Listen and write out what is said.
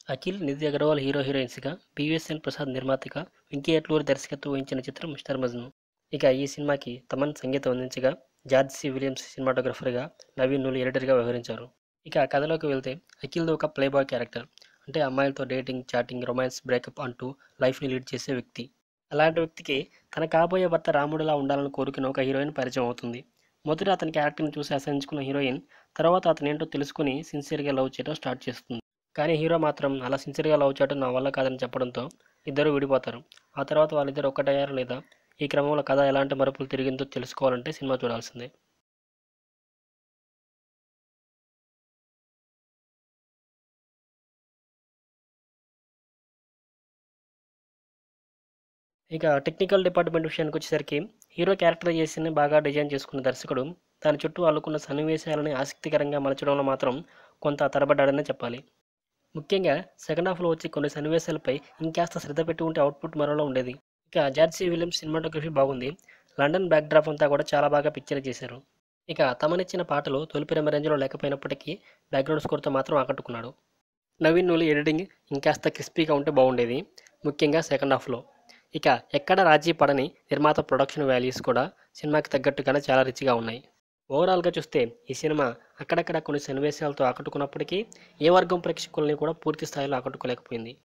Akhil Nidhi Agarwal hero హీరోయిన్స్గా PVSN Prasad నిర్మాతగా వెంకీ అట్లూరి దర్శకత్వం వహించిన చిత్రం మిస్టర్ మజ్ను ఇక ఈ సినిమాకి తమన్ సంగీతం అందించగా జార్జ్ సి విలియమ్స్ సినిమాటోగ్రఫర్గా నవీన్ నూలి ఎడిటర్గా వ్యవహరించారు ఇక కథలోకి వెళ్తే అఖిల్ది ఒక ప్లేబాయ్ క్యారెక్టర్ అంటే అమ్మాయిలతో డేటింగ్ చాటింగ్ రొమాన్స్ బ్రేకప్ అంటూ లైఫ్ని లీడ్ చేసే వ్యక్తి అలాంటి వ్యక్తికి తన కాబోయే భర్త రాముడిలా ఉండాలని కోరుకున్న ఒక హీరోయిన్ పరిచయం అవుతుంది మొదట అతని క్యారెక్టర్ని చూసి అసహించుకున్న హీరోయిన్ తర్వాత అతను ఏంటో తెలుసుకుని సిన్సియర్గా లవ్ చేయడం స్టార్ట్ చేస్తుంది కానీ హీరో మాత్రం అలా సిన్సియర్గా లవ్ చేయడం నా వల్ల కాదని చెప్పడంతో ఇద్దరు విడిపోతారు ఆ తర్వాత వాళ్ళిద్దరు ఒక్కటయ్యారు లేదా ఈ క్రమంలో కథ ఎలాంటి మరుపులు తిరిగిందో తెలుసుకోవాలంటే సినిమా చూడాల్సిందే ఇక టెక్నికల్ డిపార్ట్మెంట్ విషయానికి వచ్చేసరికి హీరో క్యారెక్టరైజేషన్ని బాగా డిజైన్ చేసుకున్న దర్శకుడు దాని చుట్టూ అల్లుకున్న సన్నివేశాలని ఆసక్తికరంగా మలచడంలో మాత్రం కొంత తరబడ్డాడనే చెప్పాలి ముఖ్యంగా సెకండ్ హాఫ్లో వచ్చి కొన్ని సన్నివేశాలపై ఇంకాస్త శ్రద్ధ పెట్టి ఉంటే అవుట్పుట్ మరోలా ఉండేది ఇక జార్జీ విలియమ్స్ సినిమాటోగ్రఫీ బాగుంది లండన్ బ్యాక్డ్రాప్ అంతా కూడా చాలా బాగా పిక్చర్ చేశారు ఇక తమనిచ్చిన పాటలు తొలిపిరమ రేంజ్లో లేకపోయినప్పటికీ బ్యాక్గ్రౌండ్ స్కోర్తో మాత్రం ఆకట్టుకున్నాడు నవీన్ నూలి ఎడిటింగ్ ఇంకాస్త క్రిస్పీగా ఉంటే బాగుండేది ముఖ్యంగా సెకండ్ హాఫ్లో ఇక ఎక్కడ రాజీ పడని నిర్మాత ప్రొడక్షన్ వాల్యూస్ కూడా సినిమాకి తగ్గట్టుగానే చాలా రిచ్గా ఉన్నాయి ఓవరాల్గా చూస్తే ఈ సినిమా అక్కడక్కడ కొన్ని సన్నివేశాలతో ఆకట్టుకున్నప్పటికీ ఏ వర్గం ప్రేక్షకుల్ని కూడా పూర్తి స్థాయిలో ఆకట్టుకోలేకపోయింది